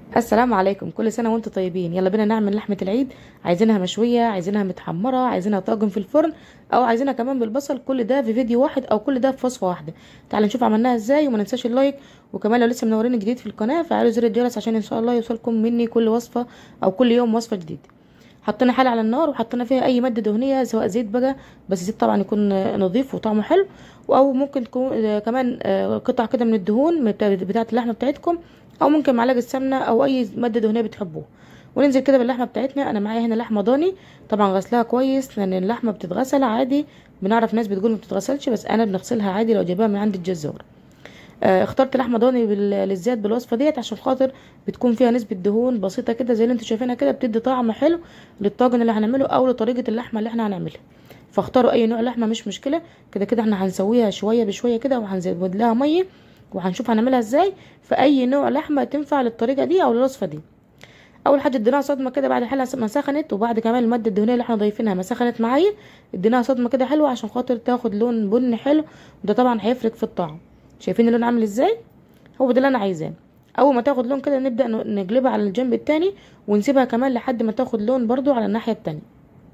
السلام عليكم كل سنه وانتم طيبين يلا بينا نعمل لحمه العيد عايزينها مشويه عايزينها متحمره عايزينها طاجن في الفرن او عايزينها كمان بالبصل كل ده في فيديو واحد او كل ده في وصفه واحده تعالوا نشوف عملناها ازاي وما ننساش اللايك وكمان لو لسه منورين جديد في القناه فعلوا زر الجرس عشان ان شاء الله يوصلكم مني كل وصفه او كل يوم وصفه جديده حطينا حله على النار وحطينا فيها اي ماده دهنيه سواء زيت بقى بس زيت طبعا يكون نظيف وطعمه حلو او ممكن تكون كمان قطع كده من الدهون بتاعه اللحمه بتاعتكم او ممكن معلقه سمنه او اي ماده دهنيه بتحبوها وننزل كده باللحمه بتاعتنا انا معايا هنا لحمه ضاني طبعا غسلها كويس لان اللحمه بتتغسل عادي بنعرف ناس بتقول ما بتتغسلش بس انا بنغسلها عادي لو جايباها من عند الجزار آه اخترت لحمه ضاني بالذات بالوصفه ديت عشان خاطر بتكون فيها نسبه دهون بسيطه كده زي اللي انتوا شايفينها كده بتدي طعم حلو للطاجن اللي هنعمله او لطريقه اللحمه اللي احنا هنعملها فاختاروا اي نوع لحمه مش مشكله كده كده احنا هنسويها شويه بشويه كده وهنزود لها ميه وهنشوف هنعملها ازاي في اي نوع لحمه تنفع للطريقه دي او للوصفه دي اول حاجه اديناها صدمه كده بعد الحله ما سخنت وبعد كمان الماده الدهنيه اللي احنا ضايفينها ما سخنت معايا اديناها صدمه كده حلوه عشان خاطر تاخد لون بني حلو وده طبعا هيفرق في الطعم شايفين اللون عامل ازاي هو ده اللي انا عايزاه اول ما تاخد لون كده نبدا نقلبها على الجنب التاني ونسيبها كمان لحد ما تاخد لون برضو على الناحيه التانية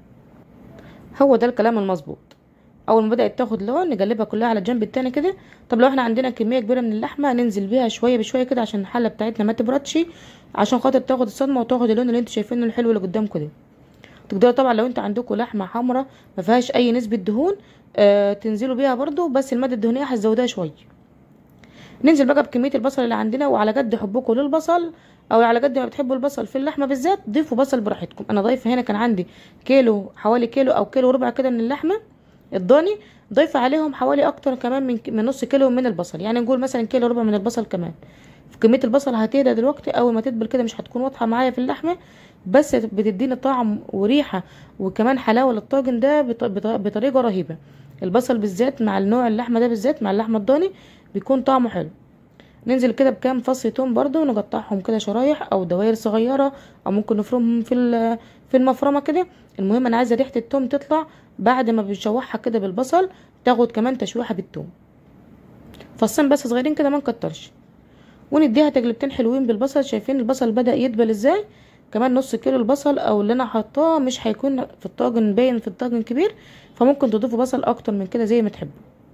هو ده الكلام المظبوط اول ما بدات تاخد لون نقلبها كلها على الجنب التاني كده طب لو احنا عندنا كميه كبيره من اللحمه ننزل بيها شويه بشويه كده عشان الحله بتاعتنا ما تبردش عشان خاطر تاخد الصدمه وتاخد اللون اللي انتوا شايفينه الحلو اللي قدامكم ده تقدروا طبعا لو انتوا عندكم لحمه حمراء ما فيهاش اي نسبه دهون آه تنزلوا بيها برضو بس الماده الدهنيه هتزودها شويه ننزل بقى بكميه البصل اللي عندنا وعلى قد حبكم للبصل او على قد ما بتحبوا البصل في اللحمه بالذات ضيفوا بصل براحتكم انا ضايفه هنا كان عندي كيلو حوالي كيلو او كيلو وربع كده من اللحمه الضاني ضيف عليهم حوالي اكتر كمان من من نص كيلو من البصل يعني نقول مثلا كيلو ربع من البصل كمان في كميه البصل هتهدى دلوقتي اول ما تدبل كده مش هتكون واضحه معايا في اللحمه بس بتديني طعم وريحه وكمان حلاوه للطاجن ده بطريقه رهيبه البصل بالذات مع النوع اللحمه ده بالذات مع اللحمه الضاني بيكون طعمه حلو ننزل كده بكام فص توم برضو نقطعهم كده شرايح او دوائر صغيره او ممكن نفرمهم في في المفرمه كده المهم انا عايزه ريحه التوم تطلع بعد ما بنشوحها كده بالبصل تاخد كمان تشويحه بالثوم فصين بس صغيرين كده ما نكترش ونديها تجلبتين حلوين بالبصل شايفين البصل بدا يدبل ازاي كمان نص كيلو البصل او اللي انا حاطاه مش هيكون في الطاجن باين في الطاجن كبير فممكن تضيفوا بصل اكتر من كده زي ما تحبوا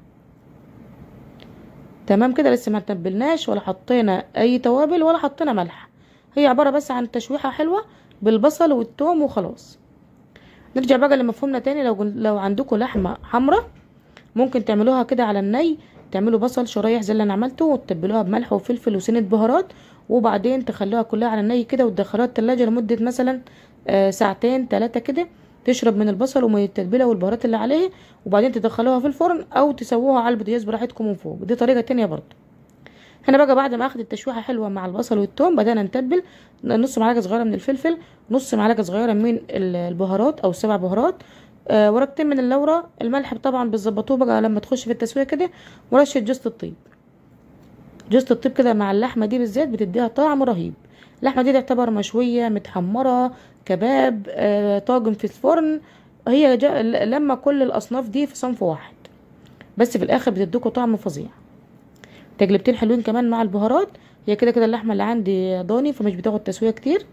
تمام كده لسه ما تبلناش ولا حطينا اي توابل ولا حطينا ملح هي عباره بس عن تشويحه حلوه بالبصل والثوم وخلاص نرجع بقى لمفهومنا تاني لو لو عندكم لحمه حمراء ممكن تعملوها كده على الني تعملوا بصل شرايح زي اللي انا عملته وتتبلوها بملح وفلفل وسنه بهارات وبعدين تخلوها كلها على الني كده وتدخلوها التلاجة لمده مثلا آه ساعتين ثلاثه كده تشرب من البصل ومن التتبيله والبهارات اللي عليه وبعدين تدخلوها في الفرن او تسووها على البوتاجاز براحتكم من فوق دي طريقه تانية برضه هنا بقى بعد ما اخد التشويحه حلوه مع البصل والثوم بدانا نتبل نص معلقه صغيره من الفلفل نص معلقه صغيره من البهارات او سبع بهارات آه ورقتين من اللورة الملح طبعا بتظبطوه بقى لما تخش في التسويه كده ورشه جوز الطيب جوز الطيب كده مع اللحمه دي بالذات بتديها طعم رهيب اللحمه دي تعتبر مشويه متحمره كباب آه طاجن في الفرن هي لما كل الاصناف دي في صنف واحد بس في الاخر بتديكوا طعم فظيع تجلبتين حلوين كمان مع البهارات هي كده كده اللحمه اللي عندي ضاني فمش بتاخد تسويه كتير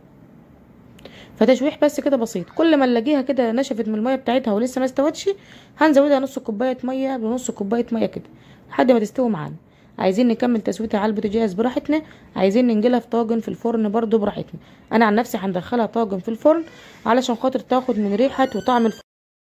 فتشويح بس كده بسيط كل ما نلاقيها كده نشفت من الميه بتاعتها ولسه ما استوتش هنزودها نص كوبايه ميه بنص كوبايه ميه كده لحد ما تستوي معانا عايزين نكمل تسويتها على البوتاجاز براحتنا عايزين ننجلها في طاجن في الفرن برضو براحتنا انا عن نفسي هندخلها طاجن في الفرن علشان خاطر تاخد من ريحه وطعم الفرن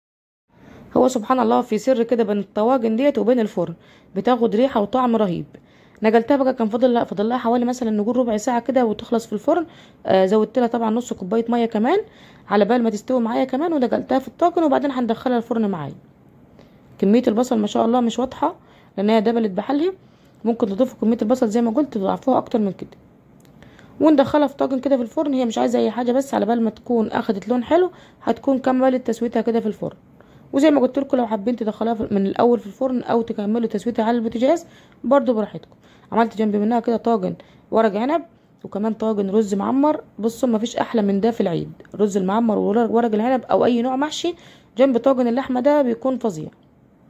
هو سبحان الله في سر كده بين الطواجن ديت وبين الفرن بتاخد ريحه وطعم رهيب نجلتها بقى كان فاضل لها فاضل لها حوالي مثلا نقول ربع ساعه كده وتخلص في الفرن آه زودت لها طبعا نص كوبايه ميه كمان على بال ما تستوي معايا كمان ونجلتها في الطاجن وبعدين هندخلها الفرن معايا كميه البصل ما شاء الله مش واضحه لان هي دبلت بحالها ممكن تضيفوا كميه البصل زي ما قلت تضاعفوها اكتر من كده وندخلها في طاجن كده في الفرن هي مش عايزه اي حاجه بس على بال ما تكون اخدت لون حلو هتكون كملت تسويتها كده في الفرن وزي ما قلت لكم لو حابين تدخلوها من الاول في الفرن او تكملوا تسويتها على البوتاجاز برضو براحتكم عملت جنب منها كده طاجن ورق عنب وكمان طاجن رز معمر بصوا مفيش احلى من ده في العيد الرز المعمر وورق العنب او اي نوع محشي جنب طاجن اللحمه ده بيكون فظيع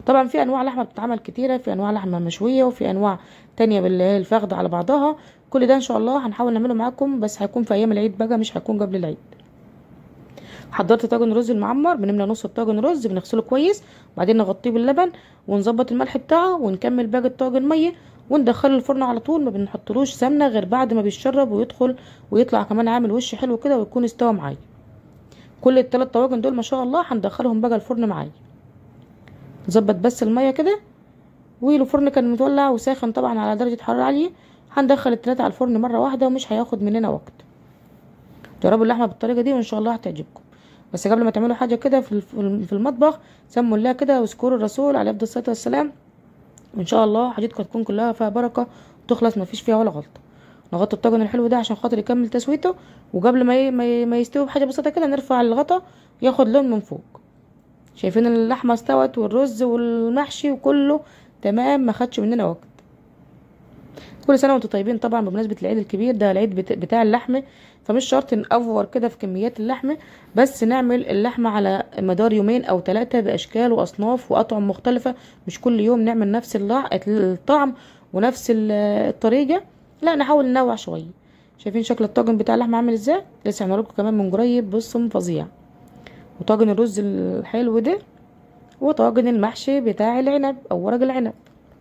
طبعا في انواع لحمه بتتعمل كتيره في انواع لحمه مشويه وفي انواع تانية بالفخد على بعضها كل ده ان شاء الله هنحاول نعمله معاكم بس هيكون في ايام العيد بقى مش هيكون قبل العيد حضرت طاجن رز المعمر بنملى نص الطاجن رز بنغسله كويس وبعدين نغطيه باللبن ونظبط الملح بتاعه ونكمل باقي الطاجن ميه وندخله الفرن على طول ما بنحطلوش سمنه غير بعد ما بيتشرب ويدخل ويطلع كمان عامل وش حلو كده ويكون استوى معايا كل الثلاث طواجن دول ما شاء الله هندخلهم بقى الفرن معايا نظبط بس الميه كده والفرن كان متولع وساخن طبعا على درجه حراره عاليه هندخل التلاته على الفرن مره واحده ومش هياخد مننا وقت جربوا اللحمه بالطريقه دي وان شاء الله هتعجبكم بس قبل ما تعملوا حاجه كده في في المطبخ سموا الله كده واذكروا الرسول عليه افضل الصلاه والسلام وان شاء الله حاجتكم هتكون كلها فيها بركه وتخلص ما فيش فيها ولا غلطه نغطي الطاجن الحلو ده عشان خاطر يكمل تسويته وقبل ما ي... ما, ي... ما يستوي بحاجه بسيطه كده نرفع الغطا ياخد لون من فوق شايفين اللحمه استوت والرز والمحشي وكله تمام ما خدش مننا وقت كل سنه وانتم طيبين طبعا بمناسبه العيد الكبير ده العيد بتاع اللحمه فمش شرط نأفور كده في كميات اللحمه بس نعمل اللحمه على مدار يومين او ثلاثه باشكال واصناف واطعم مختلفه مش كل يوم نعمل نفس الطعم ونفس الطريقه لا نحاول ننوع شويه شايفين شكل الطاجن بتاع اللحمه عامل ازاي لسه هنوريكم لكم كمان من قريب بصوا فظيع وطاجن الرز الحلو ده وطاجن المحشي بتاع العنب او ورق العنب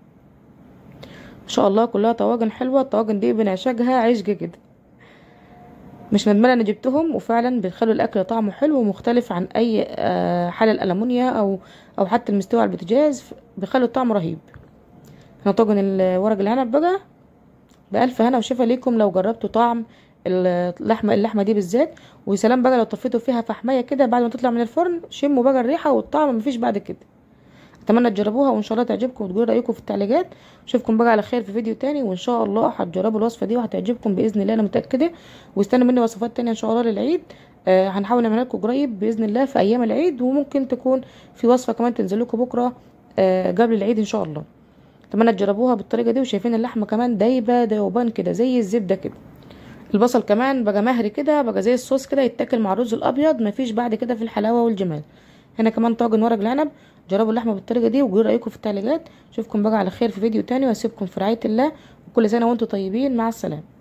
ما شاء الله كلها طواجن حلوه الطواجن دي بنعشقها عشق كده مش ندمانه انا جبتهم وفعلا بيخلوا الاكل طعمه حلو ومختلف عن اي حله الالمونيا او او حتى المستوى على البوتاجاز بيخلوا الطعم رهيب هنا طاجن ورق العنب بقى بألف هنا وشفا ليكم لو جربتوا طعم اللحمه اللحمه دي بالذات وسلام بقى لو طفيتوا فيها فحميه كده بعد ما تطلع من الفرن شموا بقى الريحه والطعم مفيش بعد كده اتمنى تجربوها وان شاء الله تعجبكم وتقولوا رايكم في التعليقات اشوفكم بقى على خير في فيديو تاني وان شاء الله هتجربوا الوصفه دي وهتعجبكم باذن الله انا متاكده واستنوا مني وصفات تانية ان شاء الله للعيد آه هنحاول نعملها لكم قريب باذن الله في ايام العيد وممكن تكون في وصفه كمان تنزل لكم بكره آه قبل العيد ان شاء الله اتمنى تجربوها بالطريقه دي وشايفين اللحمه كمان دايبه دوبان كده زي الزبده كده البصل كمان بقى مهري كده بقى زي الصوص كده يتاكل مع الرز الابيض مفيش بعد كده في الحلاوه والجمال هنا كمان طاجن ورق العنب جربوا اللحمه بالطريقه دي وقولوا رايكم في التعليقات اشوفكم بقى على خير في فيديو تاني واسيبكم في رعايه الله وكل سنه وانتم طيبين مع السلامه